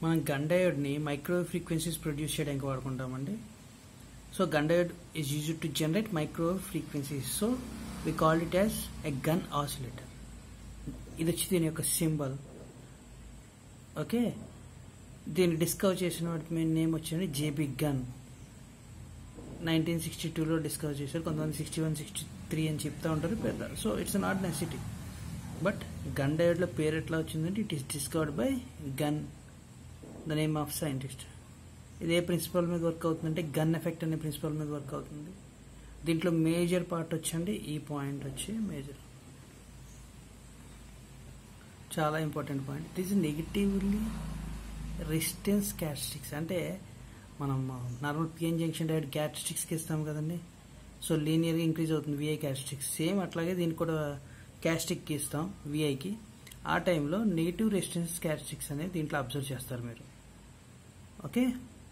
మనం గన్ డయోడ్ని micro frequencies produce చేయడానికి వాడుకుంటామండి so Gunn diode is use to generate micro frequencies so we call it as a Gunn oscillator ఇది వచ్చి దీని యొక్క సింబల్ ఓకే దీన్ని డిస్కవర్ చేసిన వాటి మీ నేమ్ వచ్చింది జేబీ గన్ నైన్టీన్ సిక్స్టీ టూలో డిస్కవర్ చేశారు కొంతమంది సిక్స్టీ వన్ సిక్స్టీ త్రీ అని చెప్తా ఉంటారు పెద్ద so it's not necessity but Gunn డయోడ్లో పేరు ఎట్లా వచ్చిందంటే it is discovered by Gunn the name of scientist ఇది ఏ ప్రిన్సిపల్ మీద వర్క్ అవుతుందంటే గన్ ఎఫెక్ట్ అనే ప్రిన్సిపల్ మీద వర్క్ అవుతుంది దీంట్లో మేజర్ పార్ట్ వచ్చండి ఈ పాయింట్ వచ్చి మేజర్ చాలా important point it is negatively resistance characteristics అంటే మనం నార్మల్ పిఎన్ జంక్షన్ డైరెక్ట్ క్యారెక్టరిస్టిక్స్కి ఇస్తాం కదండి సో లీనియర్గా ఇంక్రీజ్ అవుతుంది విఐ క్యారెక్టరిస్టిక్స్ సేమ్ అట్లాగే దీనికి కూడా క్యాస్టిక్కి ఇస్తాం విఐకి ఆ టైంలో నెగిటివ్ రెసిస్టెన్స్ క్యారెక్టరిస్టిక్స్ అనేది దీంట్లో అబ్జర్వ్ చేస్తారు మీరు okay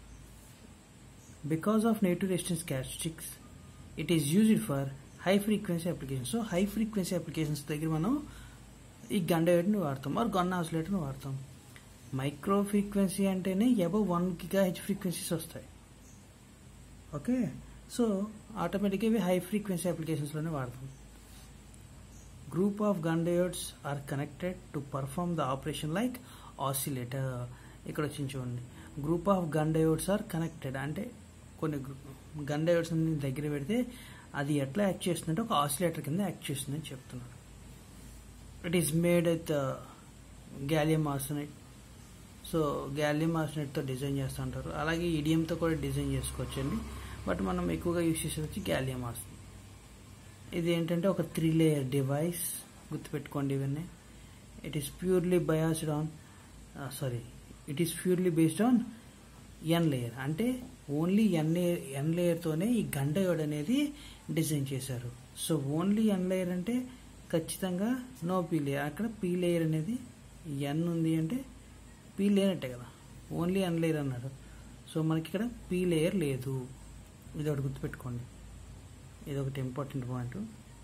because of negative resistance characteristics it is used for high frequency applications so high frequency applications దగ్గర మనం ఈ గండవేట్ని వాడతాం ఆర్ గన్ ఆసిలేటర్ని వాడతాం మైక్రో ఫ్రీక్వెన్సీ అంటేనే above one giga H frequencies వస్తాయి ఓకే సో ఆటోమేటిక్గా ఇవి హై ఫ్రీక్వెన్సీ అప్లికేషన్స్లోనే వాడతాం group of Gunn diodes are connected to perform the operation like oscillator ఇక్కడ వచ్చి చూడండి group of Gunn diodes are connected అంటే కొన్ని గన్ డయోడ్స్ దగ్గర పెడితే అది ఎట్లా యాక్ట్ చేస్తుందంటే ఒక ఆసిలేటర్ కింద యాక్ట్ చేస్తుందని చెప్తున్నారు it is made with gallium arsenide so gallium ఆర్సనైట్తో డిజైన్ చేస్తుంటారు అలాగే ఈడియంతో కూడా డిజైన్ చేసుకోవచ్చండి బట్ మనం ఎక్కువగా యూస్ చేసేది వచ్చి గ్యాలియం ఆర్సనైట్ ఇది ఏంటంటే ఒక త్రీ లేయర్ డివైస్ గుర్తుపెట్టుకోండి ఇవన్నీ it is purely biased on sorry it is purely based on N layer అంటే ఓన్లీ ఎన్ లేయర్ ఎన్ లేయర్తోనే ఈ గండయోడ్ అనేది డిజైన్ చేశారు సో ఓన్లీ ఎన్ లేయర్ అంటే ఖచ్చితంగా నో పీ లేయర్ అక్కడ పీ లేయర్ అనేది ఎన్ ఉంది అంటే పీ లేనట్టే కదా ఓన్లీ ఎన్ లేయర్ అన్నాడు సో మనకి ఇక్కడ పీ లేయర్ లేదు ఇది ఒకటి గుర్తుపెట్టుకోండి ఇది ఒకటి ఇంపార్టెంట్ పాయింట్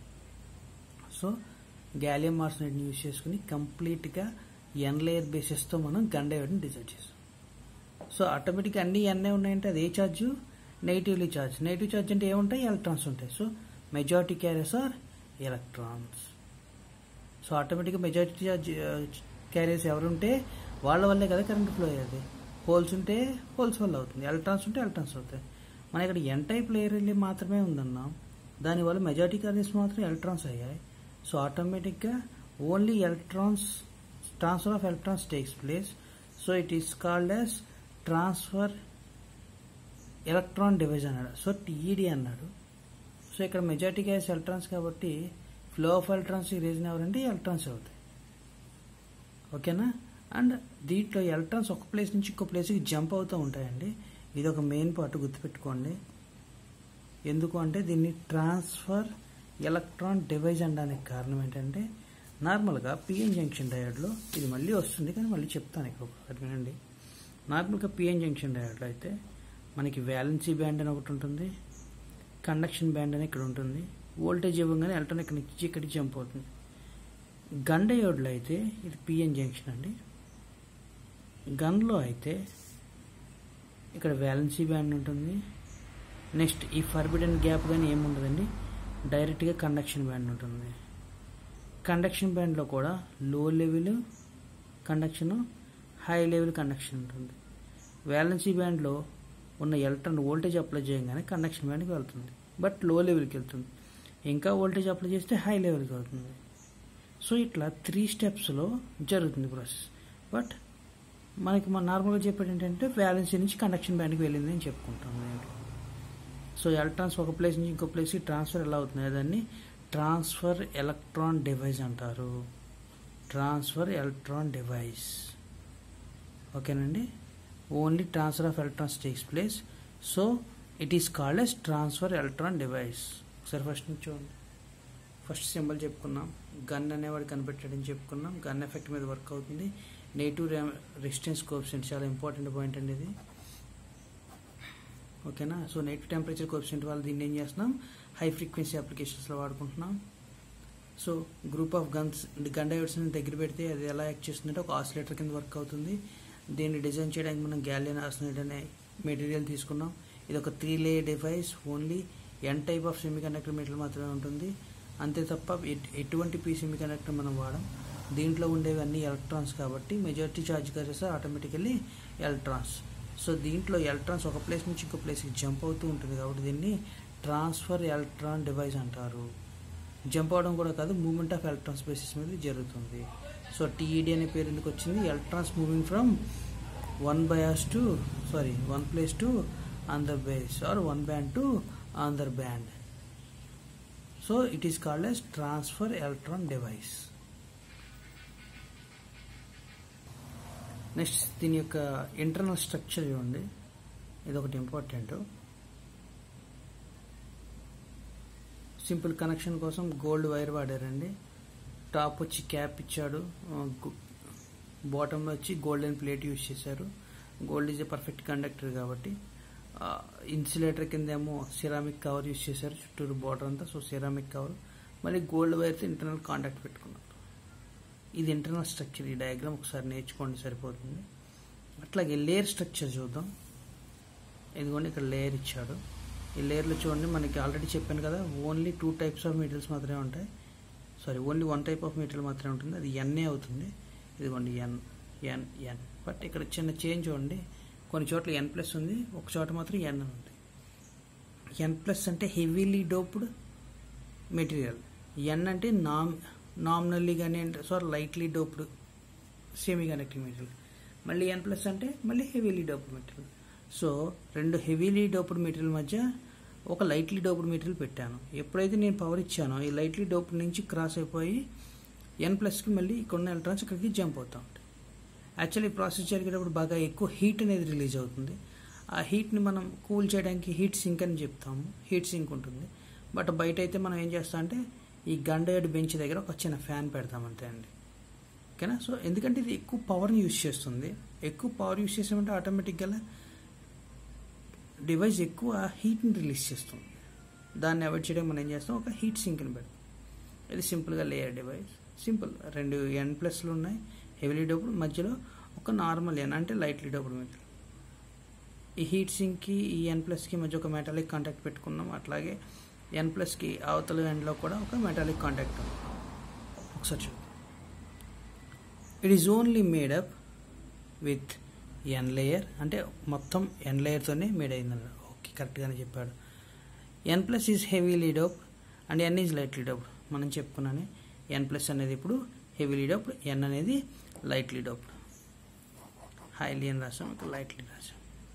సో గ్యాలియం ఆర్సనైడ్ని యూజ్ చేసుకుని కంప్లీట్గా ఎన్ లేయర్ బేసిస్తో మనం గండయోడ్ని డిజైన్ చేస్తాం సో ఆటోమేటిక్గా అన్ని ఎన్నే ఉన్నాయంటే అది ఏ charge negatively charge negative charge అంటే ఏముంటాయి ఎలక్ట్రాన్స్ ఉంటాయి so majority carriers are electrons so ఆటోమేటిక్గా మెజారిటీ ఛార్జ్ క్యారియర్స్ ఎవరుంటే వాళ్ళ వల్లే కదా కరెంట్ ఫ్లో అయ్యేది హోల్స్ ఉంటే హోల్స్ వల్ల అవుతుంది ఎలక్ట్రాన్స్ ఉంటే ఎలక్ట్రాన్స్ అవుతాయి మన ఇక్కడ ఎన్ టైప్ లేయర్ మాత్రమే ఉందన్నాం దానివల్ల మెజారిటీ క్యారియర్స్ మాత్రం ఎలక్ట్రాన్స్ అయ్యాయి సో ఆటోమేటిక్గా only electrons transfer of electrons takes place so it is called as transfer electron device అన్నాడు సో టీఈడి అన్నాడు సో ఇక్కడ మెజారిటీ గ్యాస్ ఎలక్ట్రాన్స్ కాబట్టి ఫ్లో ఆఫ్ ఎలక్ట్రాన్స్ ఈ రీజన్ ఎవరంటే ఎలక్ట్రాన్స్ అవుతాయి ఓకేనా అండ్ దీంట్లో ఎలక్ట్రాన్స్ ఒక ప్లేస్ నుంచి ఇంకో ప్లేస్కి జంప్ అవుతూ ఉంటాయండి ఇది ఒక మెయిన్ పార్ట్ గుర్తుపెట్టుకోండి ఎందుకు అంటే దీన్ని ట్రాన్స్ఫర్ ఎలక్ట్రాన్ డివైజ్ అనడానికి కారణం ఏంటంటే నార్మల్గా పిఎన్ జంక్షన్ డయోడ్లో ఇది మళ్ళీ వస్తుంది కానీ మళ్ళీ చెప్తాను ఇక్కడ ఒకటి వినండి నార్మల్గా పిఎన్ జంక్షన్ డయోడ్లో అయితే మనకి వ్యాలెన్సీ బ్యాండ్ అని ఒకటి ఉంటుంది కండక్షన్ బ్యాండ్ అని ఇక్కడ ఉంటుంది వోల్టేజ్ ఇవ్వగానే ఎలక్ట్రాన్ ఇక్కడ నుంచి ఇక్కడికి జంప్ అవుతుంది గన్ డయోడ్లో అయితే ఇది పిఎన్ జంక్షన్ అండి గన్లో అయితే ఇక్కడ వ్యాలెన్సీ బ్యాండ్ ఉంటుంది నెక్స్ట్ ఈ ఫర్బిడన్ గ్యాప్ కానీ ఏముండదండి డైరెక్ట్గా కండక్షన్ బ్యాండ్ ఉంటుంది కండక్షన్ బ్యాండ్లో కూడా low level conduction high level conduction ఉంటుంది వ్యాలెన్సీ బ్యాండ్లో ఉన్న ఎలక్ట్రాన్ వోల్టేజ్ అప్లై చేయగానే కండక్షన్ బ్యాండ్కి వెళ్తుంది బట్ లో లెవెల్కి వెళ్తుంది ఇంకా వోల్టేజ్ అప్లై చేస్తే హై లెవెల్కి వెళ్తుంది సో ఇట్లా త్రీ స్టెప్స్లో జరుగుతుంది ప్రాసెస్ బట్ మనకి మన నార్మల్గా చెప్పేది ఏంటంటే వ్యాలెన్సీ నుంచి కండక్షన్ బ్యాండ్కి వెళ్ళింది అని చెప్పుకుంటాం నేను సో ఎలక్ట్రాన్స్ ఒక ప్లేస్ నుంచి ఇంకో ప్లేస్కి ట్రాన్స్ఫర్ ఎలా అవుతుంది దాన్ని ట్రాన్స్ఫర్ ఎలక్ట్రాన్ డివైస్ అంటారు ట్రాన్స్ఫర్ ఎలక్ట్రాన్ డివైస్ ఓకేనండి only transfer of electrons takes place so it is called as transfer electron device ఒకసారి ఫస్ట్ నుంచి చూడండి ఫస్ట్ సింబల్ చెప్పుకున్నాం గన్ అనేవాడు కనిపెట్టాడని చెప్పుకున్నాం గన్ ఎఫెక్ట్ మీద వర్క్ అవుతుంది నెగిటివ్ రెసిస్టెన్స్ కోఎఫిషియంట్ చాలా ఇంపార్టెంట్ పాయింట్ అండి ఇది ఓకేనా సో నెగిటివ్ టెంపరేచర్ కోఎఫిషియంట్ వల్ల దీన్ని ఏం చేస్తున్నాం హై ఫ్రీక్వెన్సీ అప్లికేషన్స్లో వాడుకుంటున్నాం so group of Gunns Gunn డయోడ్స్ని దగ్గర పెడితే అది ఎలా యాక్ట్ చేస్తుందంటే ఒక ఆసిలేటర్ కింద వర్క్ అవుతుంది దీన్ని డిజైన్ చేయడానికి మనం గ్యాలియన్ ఆర్సనైడ్ అనే మెటీరియల్ తీసుకున్నాం ఇది ఒక three layer device only N type of semiconductor material మాత్రమే ఉంటుంది అంతే తప్ప ఎట్- ఎటువంటి పీ సెమీ కండక్టర్ మనం వాడం దీంట్లో ఉండేవి అన్ని ఎలక్ట్రాన్స్ కాబట్టి మెజారిటీ ఛార్జ్ కరేస్తే ఆటోమేటికల్లీ ఎలక్ట్రాన్స్ సో దీంట్లో ఎలక్ట్రాన్స్ ఒక ప్లేస్ నుంచి ఇంకో ప్లేస్కి జంప్ అవుతూ ఉంటుంది కాబట్టి దీన్ని ట్రాన్స్ఫర్ ఎలక్ట్రాన్ డివైస్ అంటారు జంప్ అవడం కూడా కాదు మూమెంట్ ఆఫ్ ఎలక్ట్రాన్స్ బేసిస్ మీద జరుగుతుంది సో టీఈడి అనే పేరు ఎందుకు వచ్చింది electrons moving from one bias to sorry one place to another base or one band to another band so it is called as transfer electron device next దీని యొక్క internal structure చూడండి ఇది ఒకటి ఇంపార్టెంట్ సింపుల్ కనెక్షన్ కోసం gold wire వాడారండి top వచ్చి cap ఇచ్చాడు బాటంలో వచ్చి గోల్డెన్ ప్లేట్ యూజ్ చేశారు gold is a perfect conductor కాబట్టి ఇన్సులేటర్ కింద ఏమో సిరామిక్ కవర్ యూజ్ చేశారు చుట్టూరు బార్డర్ అంతా సో సిరామిక్ కవర్ మళ్ళీ గోల్డ్ వైర్తో ఇంటర్నల్ కాంటాక్ట్ పెట్టుకున్నారు ఇది ఇంటర్నల్ స్ట్రక్చర్ ఈ డయాగ్రామ్ ఒకసారి నేర్చుకోండి సరిపోతుంది అట్లాగే లేయర్ స్ట్రక్చర్ చూద్దాం ఇదిగోండి ఇక్కడ లేయర్ ఇచ్చాడు ఈ లేయర్లో చూడండి మనకి ఆల్రెడీ చెప్పాను కదా only two types of materials మాత్రమే ఉంటాయి sorry only one type of material మాత్రమే ఉంటుంది అది ఎన్ఏ అవుతుంది ఇదిగోండి ఎన్ ఎన్ ఎన్ బట్ ఇక్కడ చిన్న చేంజ్ చూడండి కొన్ని చోట్ల ఎన్ ప్లస్ ఉంది ఒక చోట మాత్రం ఎన్ అని ఉంది ఎన్ ప్లస్ అంటే హెవీలీ డోప్డ్ మెటీరియల్ ఎన్ అంటే నామ్ నామినల్లీ కానీ sorry lightly doped semi connecting material మళ్ళీ ఎన్ ప్లస్ అంటే మళ్ళీ హెవీలీ డోప్డ్ మెటీరియల్ సో రెండు హెవీలీ డోప్డ్ మెటీరియల్ మధ్య ఒక లైట్లీ డోప్డ్ మెటీరియల్ పెట్టాను ఎప్పుడైతే నేను పవర్ ఇచ్చానో ఈ లైట్లీ డోప్డ్ నుంచి క్రాస్ అయిపోయి ఎన్ ప్లస్కి మళ్ళీ ఇక్కడ ఉన్న ఎలక్ట్రాన్స్ ఇక్కడికి జంప్ అవుతూ ఉంటాయి యాక్చువల్లీ ప్రాసెస్ జరిగేటప్పుడు బాగా ఎక్కువ హీట్ అనేది రిలీజ్ అవుతుంది ఆ హీట్ని మనం కూల్ చేయడానికి హీట్ సింక్ అని చెప్తాము హీట్ సింక్ ఉంటుంది బట్ బయట అయితే మనం ఏం చేస్తాం అంటే ఈ గండేడ్ బెంచ్ దగ్గర ఒక చిన్న ఫ్యాన్ పెడతాం అంతే అండి ఓకేనా సో ఎందుకంటే ఇది ఎక్కువ పవర్ని యూజ్ చేస్తుంది ఎక్కువ పవర్ యూజ్ చేసామంటే ఆటోమేటిక్గా డివైస్ ఎక్కువ హీట్ని రిలీజ్ చేస్తుంది దాన్ని అవాయిడ్ చేయడం మనం ఏం చేస్తాం ఒక హీట్ సింక్ని పెడతాం ఇది సింపుల్గా లేయర్ డివైస్ సింపుల్ రెండు ఎన్ ప్లస్లు ఉన్నాయి హెవీలీ డోపుడు మధ్యలో ఒక నార్మల్ ఎన్ అంటే లైట్లీ డోపుడు మెటీరియల్ ఈ హీట్ సింక్కి ఈ ఎన్ ప్లస్కి మధ్య ఒక మెటాలిక్ కాంటాక్ట్ పెట్టుకున్నాం అట్లాగే ఎన్ ప్లస్కి అవతల ఎండ్లో కూడా ఒక మెటాలిక్ కాంటాక్ట్ ఉంది ఒకసారి చూద్దాం it is only made up with N layer అంటే మొత్తం ఎన్ లేయర్తోనే మేడ్ అయిందన్న ఓకే కరెక్ట్గానే చెప్పాడు N plus is heavily dope and N is lightly dope మనం చెప్పుకున్నానే ఎన్ ప్లస్ అనేది ఇప్పుడు హెవీలీ డోప్ ఎన్ అనేది లైట్లీ డోప్ హైలీ అని రాసాం ఇక్కడ లైట్లీ రాసాం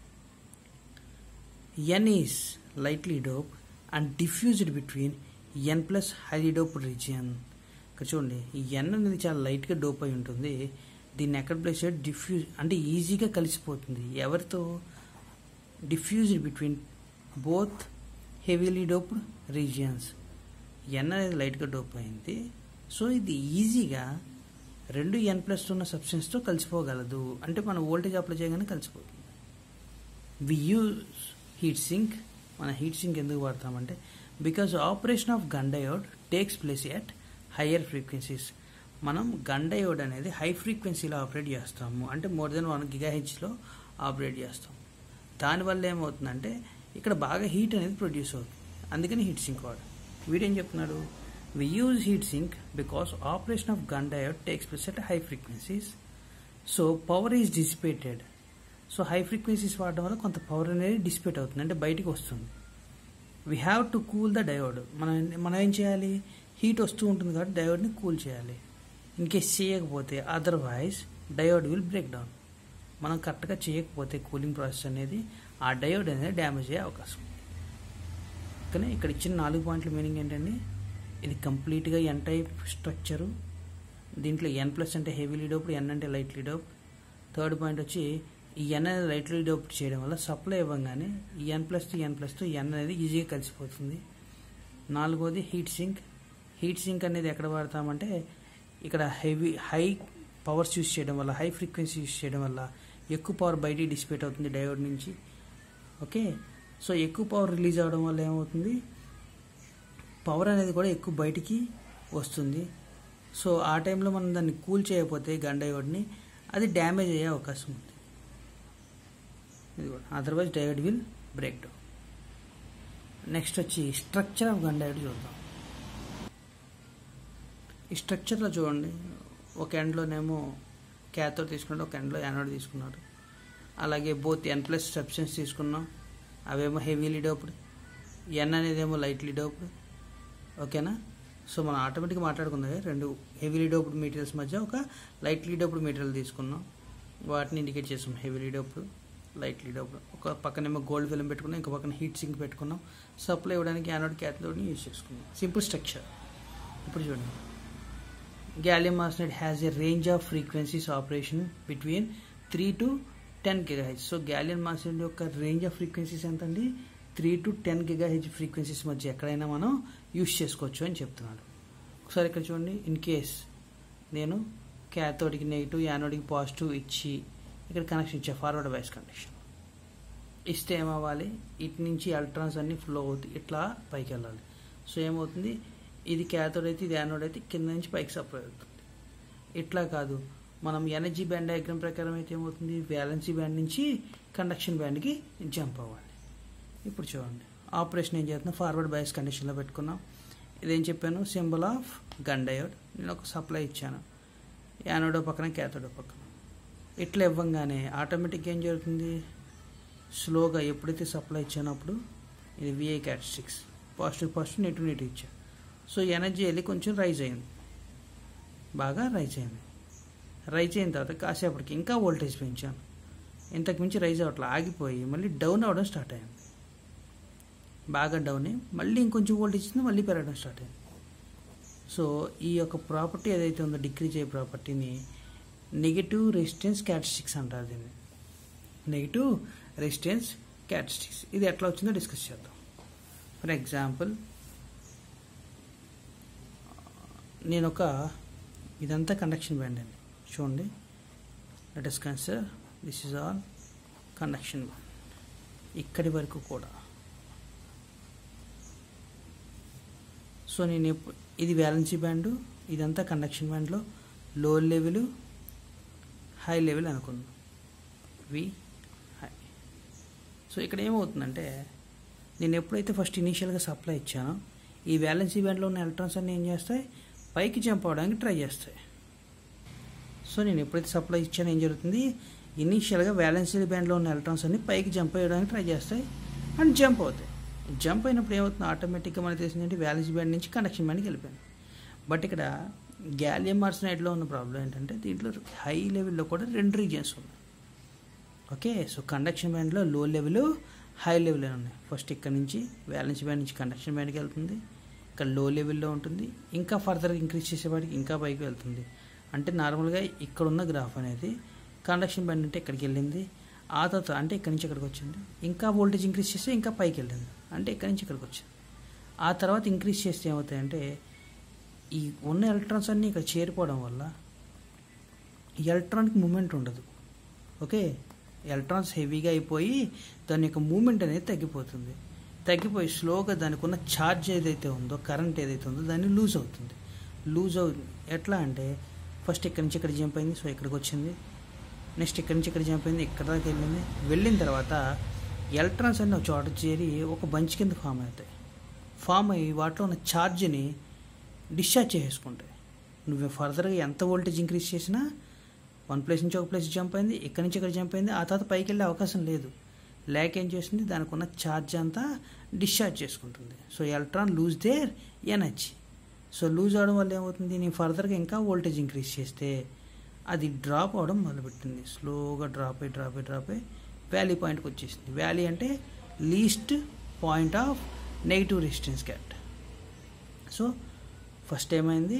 N is lightly dope and diffused between N plus highly dope region ఇక్కడ చూడండి ఈ ఎన్ అనేది చాలా లైట్గా డోప్ అయి ఉంటుంది దీన్ని ఎక్కడ ప్లేస్ చేయాలి డిఫ్యూజ్ అంటే ఈజీగా కలిసిపోతుంది ఎవరితో diffused between both heavily doped regions N అనేది లైట్గా డోప్ అయింది సో ఇది ఈజీగా రెండు ఎన్ ప్లస్ ఉన్న సబ్స్టెన్స్తో కలిసిపోగలదు అంటే మనం వోల్టేజ్ అప్లై చేయగానే కలిసిపోతుంది వి యూజ్ హీట్ సింక్ మన హీట్ సింక్ ఎందుకు వాడతామంటే because operation of Gunn diode takes place at higher frequencies మనం గన్ డయోడ్ అనేది హై ఫ్రీక్వెన్సీలో ఆపరేట్ చేస్తాము అంటే మోర్ దెన్ వన్ గిగా హెచ్లో ఆపరేట్ చేస్తాం దానివల్ల ఏమవుతుందంటే ఇక్కడ బాగా హీట్ అనేది ప్రొడ్యూస్ అవుతుంది అందుకని హీట్ సింక్ వాడు వీడేం చెప్తున్నాడు we use heat sink because operation of Gunn diode takes place at high frequencies so power is dissipated so high frequencies వాడడం వల్ల కొంత పవర్ అనేది డిసిపేట్ అవుతుంది అంటే బయటికి వస్తుంది we have to cool the diode మనం మనం ఏం చేయాలి హీట్ వస్తూ ఉంటుంది కాబట్టి డయోడ్ని కూల్ చేయాలి ఇన్ కేస్ చేయకపోతే otherwise diode will break down మనం కరెక్ట్గా చేయకపోతే కూలింగ్ ప్రాసెస్ అనేది ఆ డయోడ్ అనేది డ్యామేజ్ అయ్యే అవకాశం ఉంది కానీ ఇక్కడ ఇచ్చిన నాలుగు పాయింట్ల మీనింగ్ ఏంటండి ఇది కంప్లీట్గా ఎన్ టైప్ స్ట్రక్చరు దీంట్లో ఎన్ ప్లస్ అంటే హెవీలీ డోప్ ఎన్ అంటే లైట్లీ డోప్ థర్డ్ పాయింట్ వచ్చి ఈ ఎన్ అనేది లైట్లీ డోప్ చేయడం వల్ల సప్లై ఇవ్వగానే ఈ N plus to N plus to N అనేది ఈజీగా కలిసిపోతుంది నాలుగోది హీట్ సింక్ హీట్ సింక్ అనేది ఎక్కడ వాడతామంటే ఇక్కడ హెవీ హై పవర్స్ యూస్ చేయడం వల్ల హై ఫ్రీక్వెన్సీ యూస్ చేయడం వల్ల ఎక్కువ పవర్ బయటికి డిసిపేట్ అవుతుంది డయోడ్ నుంచి ఓకే సో ఎక్కువ పవర్ రిలీజ్ అవ్వడం వల్ల ఏమవుతుంది పవర్ అనేది కూడా ఎక్కువ బయటికి వస్తుంది సో ఆ టైంలో మనం దాన్ని కూల్ చేయకపోతే గన్ డయోడ్ని అది డ్యామేజ్ అయ్యే అవకాశం ఉంది ఇది కూడా otherwise diode will break down next వచ్చి స్ట్రక్చర్ ఆఫ్ గన్ డయోడ్ చూద్దాం ఈ స్ట్రక్చర్లో చూడండి ఒక ఎండ్లోనేమో క్యాథోడ్ తీసుకున్నాడు ఒక ఎండ్లో యానోడ్ తీసుకున్నారు అలాగే బోత్ ఎన్ ప్లస్ సబ్స్టెన్స్ తీసుకున్నాం అవేమో హెవీలీ డోప్డ్ ఎన్ అనేదేమో లైట్లీ డోప్డ్ ఓకేనా సో మనం ఆటోమేటిక్గా మాట్లాడుకుందాం రెండు హెవీలీ డోప్డ్ మెటీరియల్స్ మధ్య ఒక లైట్లీ డోప్డ్ మెటీరియల్ తీసుకున్నాం వాటిని ఇండికేట్ చేసాం హెవీలీ డోప్డ్ లైట్లీ డోప్డ్ ఒక పక్కనేమో గోల్డ్ ఫిల్మ్ పెట్టుకున్నాం ఇంకో పక్కన హీట్ సింక్ పెట్టుకున్నాం సప్లై ఇవ్వడానికి యానోడ్ క్యాథోడ్ని యూజ్ చేసుకున్నాం సింపుల్ స్ట్రక్చర్ ఇప్పుడు చూడండి gallium arsenide has a range of frequencies operation between 3 to 10 GHz so gallium arsenide యొక్క రేంజ్ ఆఫ్ ఫ్రీక్వెన్సీస్ ఎంత అండి three to ten giga H frequencies మధ్య ఎక్కడైనా మనం యూస్ చేసుకోవచ్చు అని చెప్తున్నాడు ఒకసారి ఇక్కడ చూడండి ఇన్ కేస్ నేను క్యాథోడ్కి నెగిటివ్ యానోడ్కి పాజిటివ్ ఇచ్చి ఇక్కడ కనెక్షన్ ఇచ్చా ఫార్వర్డ్ బైస్ కండిషన్ ఇస్తే ఏమవ్వాలి ఇటు నుంచి ఎలక్ట్రాన్స్ అన్ని ఫ్లో అవుతాయి ఇట్లా పైకి వెళ్ళాలి సో ఏమవుతుంది ఇది క్యాథోడ్ అయితే ఇది యానోడ్ అయితే కింద నుంచి పైకి సప్లై అవుతుంది ఇట్లా కాదు మనం ఎనర్జీ బ్యాండ్ డయాగ్రామ్ ప్రకారం అయితే ఏమవుతుంది వ్యాలెన్సీ బ్యాండ్ నుంచి కండక్షన్ బ్యాండ్కి జంప్ అవ్వాలి ఇప్పుడు చూడండి ఆపరేషన్ ఏం చేస్తున్నాం ఫార్వర్డ్ బయాస్ కండిషన్లో పెట్టుకున్నాం ఇదేం చెప్పాను సింబల్ ఆఫ్ గన్ డయోడ్ నేను ఒక సప్లై ఇచ్చాను యానోడో పక్కన క్యాథోడో పక్కన ఇట్లా ఇవ్వంగానే ఆటోమేటిక్గా ఏం జరుగుతుంది స్లోగా ఎప్పుడైతే సప్లై ఇచ్చానప్పుడు ఇది V I characteristics positive positive negative negative ఇచ్చా సో ఎనర్జీ వెళ్ళి కొంచెం రైజ్ అయింది బాగా రైజ్ అయింది రైజ్ అయిన తర్వాత కాసేపటికి ఇంకా వోల్టేజ్ పెంచాను ఇంతకు మించి రైజ్ అవ్వట్లా ఆగిపోయి మళ్ళీ డౌన్ అవ్వడం స్టార్ట్ అయింది బాగా డౌన్ అయ్యి మళ్ళీ ఇంకొంచెం వోల్టేజ్ ఇచ్చింది మళ్ళీ పెరగడం స్టార్ట్ అయింది సో ఈ యొక్క ప్రాపర్టీ ఏదైతే ఉందో డిక్రీజ్ అయ్యే ప్రాపర్టీని నెగిటివ్ రెసిస్టెన్స్ క్యారెక్టరిస్టిక్స్ అంటారు దీన్ని నెగిటివ్ రెసిస్టెన్స్ క్యారెక్టరిస్టిక్స్ ఇది ఎట్లా వచ్చిందో డిస్కస్ చేద్దాం ఫర్ ఎగ్జాంపుల్ నేను ఒక ఇదంతా కండక్షన్ బ్యాండ్ అండి చూడండి let is consider this is all conduction band ఇక్కడి వరకు కూడా సో నేను ఎప్పుడు ఇది వ్యాలెన్సీ బ్యాండు ఇదంతా కండక్షన్ బ్యాండ్లో లో లెవెల్ హై లెవెల్ అనుకుందాం వి హై సో ఇక్కడ ఏమవుతుందంటే నేను ఎప్పుడైతే ఫస్ట్ ఇనీషియల్గా సప్లై ఇచ్చానో ఈ వ్యాలెన్సీ బ్యాండ్లో ఉన్న ఎలక్ట్రాన్స్ అన్ని ఏం చేస్తాయి పైకి జంప్ అవడానికి ట్రై చేస్తాయి సో నేను ఎప్పుడైతే సప్లై ఇచ్చానో ఏం జరుగుతుంది ఇనీషియల్గా వ్యాలెన్సీ బ్యాండ్లో ఉన్న ఎలక్ట్రాన్స్ అన్ని పైకి జంప్ అయ్యడానికి ట్రై చేస్తాయి అండ్ జంప్ అవుతాయి జంప్ అయినప్పుడు ఏమవుతుంది ఆటోమేటిక్గా మనకు తెలిసిందంటే వ్యాలెన్సీ బ్యాండ్ నుంచి కండక్షన్ బ్యాండ్కి వెళ్ళిపోయింది బట్ ఇక్కడ గ్యాలియం ఆర్సనైడ్లో ఉన్న ప్రాబ్లం ఏంటంటే దీంట్లో హై లెవెల్లో కూడా రెండు రీజియన్స్ ఉన్నాయి ఓకే సో కండక్షన్ బ్యాండ్లో లో లెవెల్ హై లెవెల్ ఉన్నాయి ఫస్ట్ ఇక్కడ నుంచి వ్యాలెన్స్ బ్యాండ్ నుంచి కండక్షన్ బ్యాండ్కి వెళ్తుంది ఇక్కడ లో లెవెల్లో ఉంటుంది ఇంకా ఫర్దర్ ఇంక్రీజ్ చేసేవాడికి ఇంకా పైకి వెళ్తుంది అంటే నార్మల్గా ఇక్కడ ఉన్న గ్రాఫ్ అనేది కండక్షన్ బ్యాండ్ అంటే ఇక్కడికి వెళ్ళింది ఆ తర్వాత అంటే ఇక్కడి నుంచి ఇక్కడికి వచ్చింది ఇంకా వోల్టేజ్ ఇంక్రీజ్ చేస్తే ఇంకా పైకి వెళ్ళింది అంటే ఇక్కడి నుంచి ఇక్కడికి వచ్చింది ఆ తర్వాత ఇంక్రీజ్ చేస్తే ఏమవుతాయంటే ఈ ఉన్న ఎలక్ట్రాన్స్ అన్నీ ఇక్కడ చేరిపోవడం వల్ల ఈ ఎలక్ట్రానిక్ మూమెంట్ ఉండదు ఓకే ఎలక్ట్రాన్స్ హెవీగా అయిపోయి దాని యొక్క మూమెంట్ అనేది తగ్గిపోతుంది తగ్గిపోయి స్లోగా దానికి ఉన్న ఛార్జ్ ఏదైతే ఉందో కరెంట్ ఏదైతే ఉందో దాన్ని లూజ్ అవుతుంది లూజ్ అవుతుంది ఎట్లా అంటే ఫస్ట్ ఇక్కడి నుంచి ఇక్కడ జంప్ అయింది సో ఇక్కడికి వచ్చింది నెక్స్ట్ ఇక్కడి నుంచి ఇక్కడ జంప్ అయింది ఇక్కడ దాకా వెళ్ళింది వెళ్ళిన తర్వాత ఎలక్ట్రాన్స్ అన్ని ఒక చోట చేరి ఒక బంచ్ కింద ఫామ్ అవుతాయి ఫామ్ అయ్యి వాటిలో ఉన్న ఛార్జ్ని డిశ్చార్జ్ చేసుకుంటాయి నువ్వు ఫర్దర్గా ఎంత వోల్టేజ్ ఇంక్రీజ్ చేసినా వన్ ప్లేస్ నుంచి ఒక ప్లేస్ జంప్ అయింది ఇక్కడి నుంచి ఇక్కడ జంప్ అయింది ఆ తర్వాత పైకి వెళ్ళే అవకాశం లేదు లేక ఏం చేస్తుంది దానికి ఉన్న ఛార్జ్ అంతా డిశ్చార్జ్ చేసుకుంటుంది so electron lose their energy so lose అవడం వల్ల ఏమవుతుంది నేను ఫర్దర్గా ఇంకా వోల్టేజ్ ఇంక్రీజ్ చేస్తే అది డ్రాప్ అవడం మొదలుపెట్టింది స్లోగా డ్రాప్ అయ్యి డ్రాప్ అయ్యి డ్రాప్ అయ్యి వ్యాలీ పాయింట్కి వచ్చేసింది వ్యాలీ అంటే least point of negative resistance క్యాట్ సో ఫస్ట్ ఏమైంది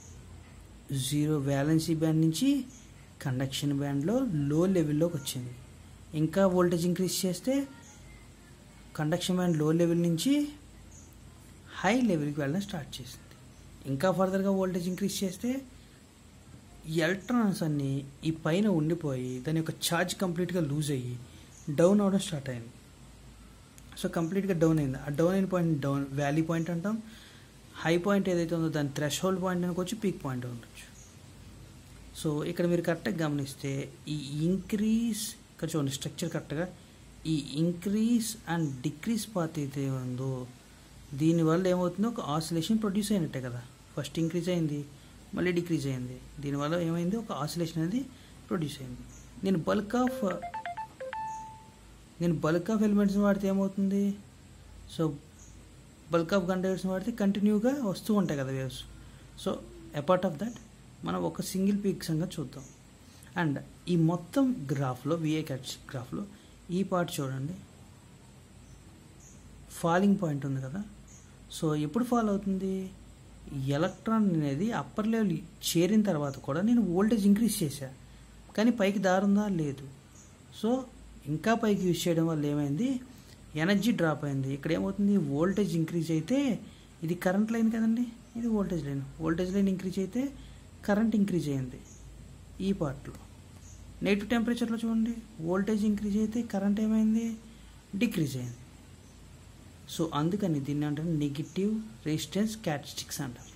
జీరో వ్యాలెన్సీ బ్యాండ్ నుంచి కండక్షన్ బ్యాండ్లో లో లెవెల్లోకి వచ్చింది ఇంకా వోల్టేజ్ ఇంక్రీజ్ చేస్తే కండక్షన్ బ్యాండ్ లో లెవెల్ నుంచి హై లెవెల్కి వెళ్ళడం స్టార్ట్ చేసింది ఇంకా ఫర్దర్గా వోల్టేజ్ ఇంక్రీజ్ చేస్తే ఎలక్ట్రాన్స్ అన్నీ ఈ పైన ఉండిపోయి దాని యొక్క ఛార్జ్ కంప్లీట్గా లూజ్ అయ్యి డౌన్ అవడం స్టార్ట్ అయింది సో కంప్లీట్గా డౌన్ అయింది ఆ డౌన్ అయిన పాయింట్ డౌన్ వ్యాలీ పాయింట్ అంటాం హై పాయింట్ ఏదైతే ఉందో దాని థ్రెష్ హోల్డ్ పాయింట్ అనుకోవచ్చు పీక్ పాయింట్ ఉండొచ్చు సో ఇక్కడ మీరు కరెక్ట్గా గమనిస్తే ఈ ఇంక్రీజ్ ఇక్కడ చూడండి స్ట్రక్చర్ కరెక్ట్గా ఈ ఇంక్రీజ్ అండ్ డిక్రీజ్ పాత్ అయితే ఉందో దీనివల్ల ఏమవుతుందో ఒక ఆసిలేషన్ ప్రొడ్యూస్ అయినట్టే కదా ఫస్ట్ ఇంక్రీజ్ అయింది మళ్ళీ డిక్రీజ్ అయింది దీనివల్ల ఏమైంది ఒక ఆసిలేషన్ అనేది ప్రొడ్యూస్ అయింది నేను బల్క్ ఆఫ్ నేను బల్క్ ఆఫ్ ఎలిమెంట్స్ని వాడితే ఏమవుతుంది సో బల్క్ ఆఫ్ గండేట్స్ని వాడితే కంటిన్యూగా వస్తూ ఉంటాయి కదా waves so apart of that మనం ఒక సింగిల్ పీక్ సంగతి చూద్దాం అండ్ ఈ మొత్తం గ్రాఫ్లో విఏ క్యాట్స్ గ్రాఫ్లో ఈ పార్ట్ చూడండి ఫాలింగ్ పాయింట్ ఉంది కదా సో ఎప్పుడు ఫాల్ అవుతుంది ఎలక్ట్రాన్ అనేది అప్పర్ లెవెల్ చేరిన తర్వాత కూడా నేను వోల్టేజ్ ఇంక్రీజ్ చేశా కానీ పైకి దారుందా లేదు సో ఇంకా పైకి యూజ్ చేయడం వల్ల ఏమైంది ఎనర్జీ డ్రాప్ అయింది ఇక్కడ ఏమవుతుంది వోల్టేజ్ ఇంక్రీజ్ అయితే ఇది కరెంట్ లైన్ కదండి ఇది voltage line voltage line increase అయితే కరెంట్ ఇంక్రీజ్ అయింది ఈ పార్ట్లో నెగిటివ్ టెంపరేచర్లో చూడండి వోల్టేజ్ ఇంక్రీజ్ అయితే కరెంట్ ఏమైంది డిక్రీజ్ అయింది సో అందుకని దీన్ని అంటారు నెగిటివ్ రెసిస్టెన్స్ క్యారెక్టరిస్టిక్స్ అంటారు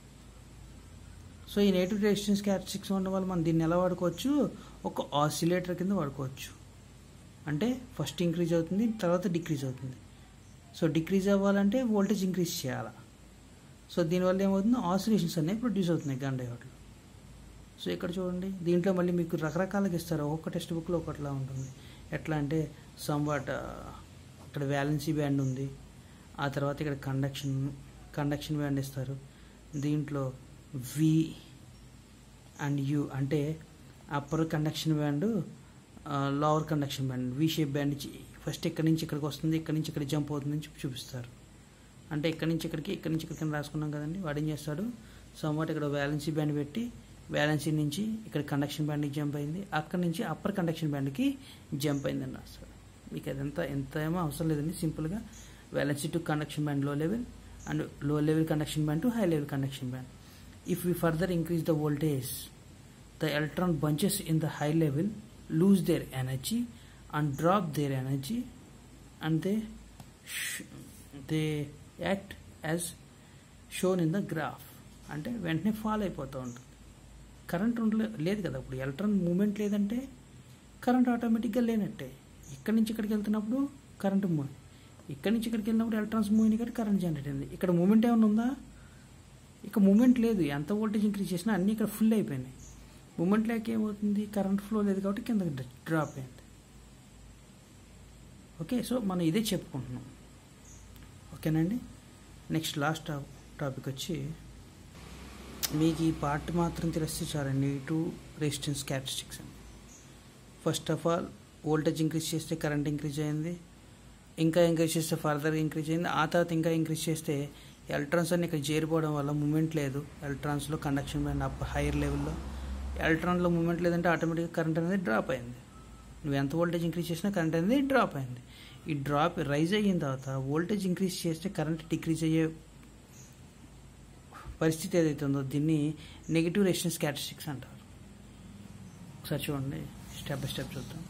సో ఈ నెగిటివ్ రెసిస్టెన్స్ క్యారెక్టరిస్టిక్స్ ఉండడం వల్ల మనం దీన్ని ఎలా వాడుకోవచ్చు ఒక ఆసిలేటర్ కింద వాడుకోవచ్చు అంటే ఫస్ట్ ఇంక్రీజ్ అవుతుంది తర్వాత డిక్రీజ్ అవుతుంది సో డిక్రీజ్ అవ్వాలంటే వోల్టేజ్ ఇంక్రీజ్ చేయాలి సో దీనివల్ల ఏమవుతుంది ఆసిలేషన్స్ అనేవి ప్రొడ్యూస్ అవుతున్నాయి గన్ డయోడ్లు సో ఇక్కడ చూడండి దీంట్లో మళ్ళీ మీకు రకరకాలుగా ఇస్తారు ఒక్కొక్క టెక్స్ట్ బుక్లో ఒకటిలా ఉంటుంది ఎట్లా అంటే సమ్వాట్ ఇక్కడ వ్యాలెన్సీ బ్యాండ్ ఉంది ఆ తర్వాత ఇక్కడ కండక్షన్ కండక్షన్ బ్యాండ్ ఇస్తారు దీంట్లో వి అండ్ యు అంటే upper conduction band lower conduction band V shape band first ఇక్కడి నుంచి ఇక్కడికి వస్తుంది ఇక్కడి నుంచి ఇక్కడ జంప్ అవుతుంది అని చెప్పి చూపిస్తారు అంటే ఇక్కడి నుంచి ఇక్కడికి ఇక్కడి నుంచి ఇక్కడికి రాసుకున్నాం కదండి వాడు ఏం చేస్తాడు సమ్వాట్ ఇక్కడ వ్యాలెన్సీ బ్యాండ్ పెట్టి వ్యాలెన్సీ నుంచి ఇక్కడ కండక్షన్ బ్యాండ్కి జంప్ అయింది అక్కడి నుంచి అప్పర్ కండక్షన్ బ్యాండ్కి జంప్ అయిందని రాస్తాడు మీకు అదంతా ఎంత ఏమో అవసరం లేదండి సింపుల్గా valency to conduction band low level and low level conduction band to high level conduction band if we further increase the voltage the electron bunches in the high level lose their energy and drop their energy and they they act as shown in the graph అంటే వెంటనే fall అయిపోతూ ఉంటుంది current ఉండలే లేదు కదా ఇప్పుడు electron moment లేదంటే current ఆటోమేటిక్గా లేనట్టే ఇక్కడి నుంచి ఇక్కడికి వెళ్తున్నప్పుడు కరెంట్ మూవ్ ఇక్కడి నుంచి ఇక్కడికి వెళ్ళినప్పుడు ఎలక్ట్రాన్స్ మూవ్ అయినాయి కాబట్టి కరెంట్ జనరేట్ అయింది ఇక్కడ మూమెంట్ ఏమైనా ఉందా ఇక మూమెంట్ లేదు ఎంత వోల్టేజ్ ఇంక్రీజ్ చేసినా అన్నీ ఇక్కడ ఫుల్ అయిపోయినాయి మూమెంట్ లేక ఏమవుతుంది కరెంట్ ఫ్లో లేదు కాబట్టి కిందకి డ్రాప్ అయింది ఓకే సో మనం ఇదే చెప్పుకుంటున్నాం ఓకేనండి నెక్స్ట్ లాస్ట్ టాపిక్ వచ్చి మీకు ఈ పార్ట్ మాత్రం తెలిస్తే చాలండి టు రెసిస్టెన్స్ క్యారెక్టరిస్టిక్స్ అని first of all voltage increase చేస్తే కరెంట్ ఇంక్రీజ్ అయింది ఇంకా ఇంక్రీజ్ చేస్తే ఫర్దర్ ఇంక్రీజ్ అయింది ఆ తర్వాత ఇంకా ఇంక్రీజ్ చేస్తే ఎలక్ట్రాన్స్ అన్ని ఇక్కడ చేరిపోవడం వల్ల మూమెంట్ లేదు ఎలక్ట్రాన్స్లో కండక్షన్ బ్యాండ్ అప్ హైయర్ లెవెల్లో ఎలక్ట్రాన్లో మూమెంట్ లేదంటే ఆటోమేటిక్గా కరెంట్ అనేది డ్రాప్ అయింది నువ్వు ఎంత వోల్టేజ్ ఇంక్రీజ్ చేసినా కరెంట్ అనేది డ్రాప్ అయింది ఈ డ్రాప్ రైజ్ అయిన తర్వాత వోల్టేజ్ ఇంక్రీజ్ చేస్తే కరెంట్ డిక్రీజ్ అయ్యే పరిస్థితి ఏదైతే ఉందో దీన్ని నెగిటివ్ రెసిస్టెన్స్ క్యారెక్టరిస్టిక్స్ అంటారు ఒకసారి చూడండి స్టెప్ బై స్టెప్ చూద్దాం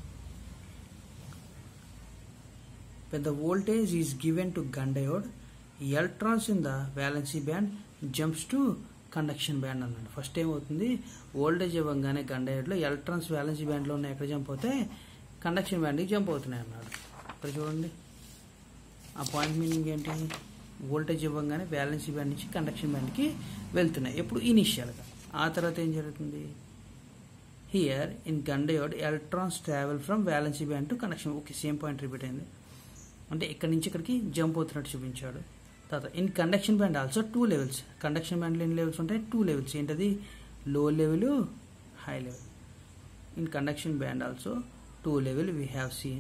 when the voltage is given to gun diode electrons in the valency band jumps to conduction band అన్నాడు ఫస్ట్ ఏమవుతుంది వోల్టేజ్ ఇవ్వగానే గన్ డయోడ్లో ఎలక్ట్రాన్స్ వ్యాలెన్సీ బ్యాండ్లో ఉన్నాయి ఎక్కడ జంప్ అవుతాయి కండక్షన్ బ్యాండ్కి జంప్ అవుతున్నాయి అన్నాడు ఇక్కడ చూడండి ఆ పాయింట్ మీనింగ్ ఏంటి వోల్టేజ్ ఇవ్వగానే వ్యాలెన్సీ బ్యాండ్ నుంచి కండక్షన్ బ్యాండ్కి వెళ్తున్నాయి ఎప్పుడు ఇనిషియల్గా ఆ తర్వాత ఏం జరుగుతుంది here in Gunn diode electrons travel from valency band to conduction okay same point repeat అయింది అంటే ఇక్కడి నుంచి ఇక్కడికి జంప్ అవుతున్నట్టు చూపించాడు తర్వాత in conduction band also two levels conduction బ్యాండ్లో ఎన్ని లెవెల్స్ ఉంటాయి టూ లెవెల్స్ ఏంటది low level high level in conduction band also two level we have seen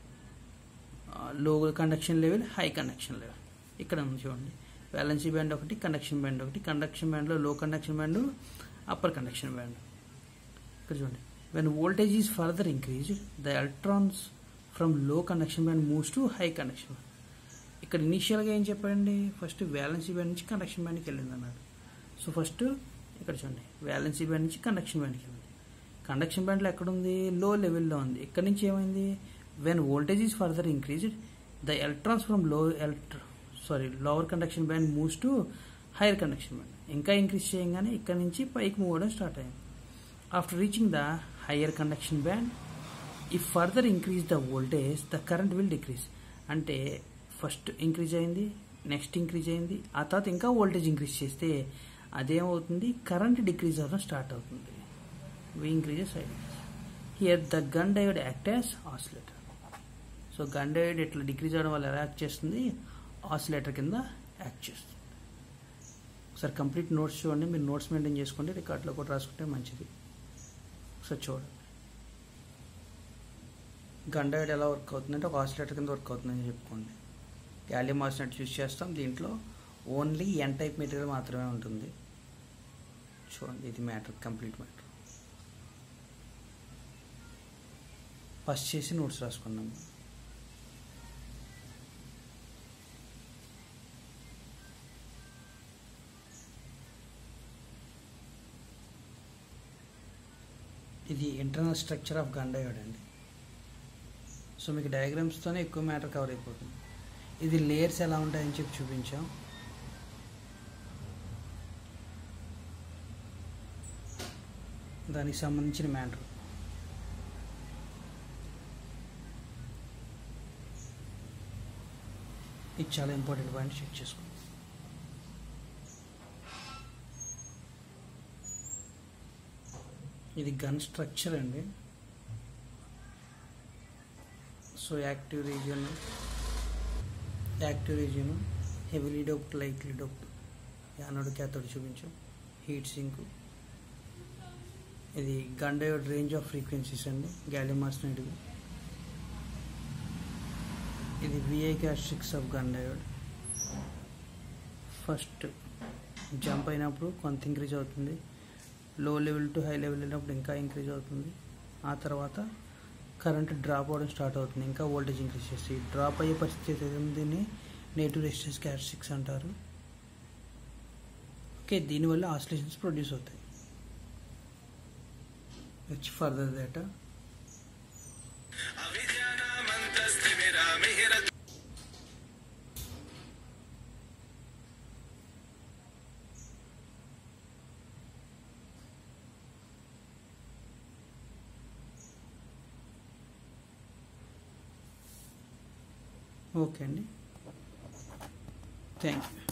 low conduction level high conduction level ఇక్కడ ఉంది చూడండి బ్యాలెన్సీ బ్యాండ్ ఒకటి conduction band ఒకటి conduction బ్యాండ్లో low conduction band upper conduction band ఇక్కడ చూడండి when voltage is further increase the electrons from low conduction band moves to high conduction band ఇక్కడ ఇనీషియల్గా ఏం చెప్పండి ఫస్ట్ వ్యాలెన్సీ బ్యాండ్ నుంచి కండక్షన్ బ్యాండ్కి వెళ్ళింది అన్నాడు సో ఫస్ట్ ఇక్కడ చూడండి వ్యాలెన్సీ బ్యాండ్ నుంచి కండక్షన్ బ్యాండ్కి వెళ్ళింది కండక్షన్ బ్యాండ్లో ఎక్కడుంది లో లెవెల్లో ఉంది ఇక్కడ నుంచి ఏమైంది when voltage is further increased the electrons from low electro sorry lower conduction band moves to higher conduction band ఇంకా ఇంక్రీజ్ చేయగానే ఇక్కడ నుంచి పైకి మూవ్ అవ్వడం స్టార్ట్ అయింది after reaching the higher conduction band if further increase the voltage the current will decrease అంటే first increase అయింది next increase అయింది ఆ తర్వాత ఇంకా వోల్టేజ్ ఇంక్రీజ్ చేస్తే అదేమవుతుంది కరెంట్ డిక్రీజ్ అవ్వడం స్టార్ట్ అవుతుంది V increases I here the Gunn diode act as oscillator so Gunn diode ఇట్లా డిక్రీజ్ అవ్వడం వల్ల ఎలా యాక్ట్ చేస్తుంది ఆసిలేటర్ కింద యాక్ట్ చేస్తుంది ఒకసారి కంప్లీట్ నోట్స్ చూడండి మీరు నోట్స్ మెయింటైన్ చేసుకోండి రికార్డులో కూడా రాసుకుంటే మంచిది ఒకసారి చూడండి గండైడ్ ఎలా వర్క్ అవుతుందంటే ఒక ఆసిలేటర్ కింద వర్క్ అవుతుందని చెప్పుకోండి గ్యాలియం ఆసిలేటర్ యూస్ చేస్తాం దీంట్లో ఓన్లీ ఎన్ టైప్ మెటీరియల్ మాత్రమే ఉంటుంది చూడండి ఇది మ్యాటర్ కంప్లీట్ మ్యాటర్ ఫస్ట్ చేసి నోట్స్ రాసుకున్నాం ఇది ఇంటర్నల్ స్ట్రక్చర్ ఆఫ్ గండయోడ్ అండి సో మీకు డయాగ్రామ్స్తోనే ఎక్కువ మ్యాటర్ కవర్ అయిపోతుంది ఇది లేయర్స్ ఎలా ఉంటాయని చెప్పి చూపించాం దానికి సంబంధించిన మ్యాటర్ ఇది చాలా ఇంపార్టెంట్ పాయింట్ చెక్ చేసుకోండి ఇది గన్ స్ట్రక్చర్ అండి so active region active region heavily doped lightly doped anode cathode చూపించాం హీట్ సింక్ ఇది గండయోడ్ రేంజ్ ఆఫ్ ఫ్రీక్వెన్సీస్ అండి గ్యాలియం ఆర్సనైడ్ ఇది విఐ క్యాస్ట్రిక్స్ ఆఫ్ గండయోడ్ ఫస్ట్ జంప్ అయినప్పుడు కొంత ఇంక్రీజ్ అవుతుంది లో లెవెల్ టు హై లెవెల్ వెళ్ళినప్పుడు ఇంకా ఇంక్రీజ్ అవుతుంది ఆ తర్వాత కరెంట్ డ్రాప్ అవ్వడం స్టార్ట్ అవుతుంది ఇంకా వోల్టేజ్ ఇంక్రీజ్ చేసి డ్రాప్ అయ్యే పరిస్థితి ఏదైనా దీన్ని నేటివ్ రెసిస్టెన్స్ క్యారెక్టరిస్టిక్స్ అంటారు ఓకే దీనివల్ల ఆసిలేషన్స్ ప్రొడ్యూస్ అవుతాయి నెక్స్ట్ ఫర్దర్ డేటా ఓకే అండి థ్యాంక్ యూ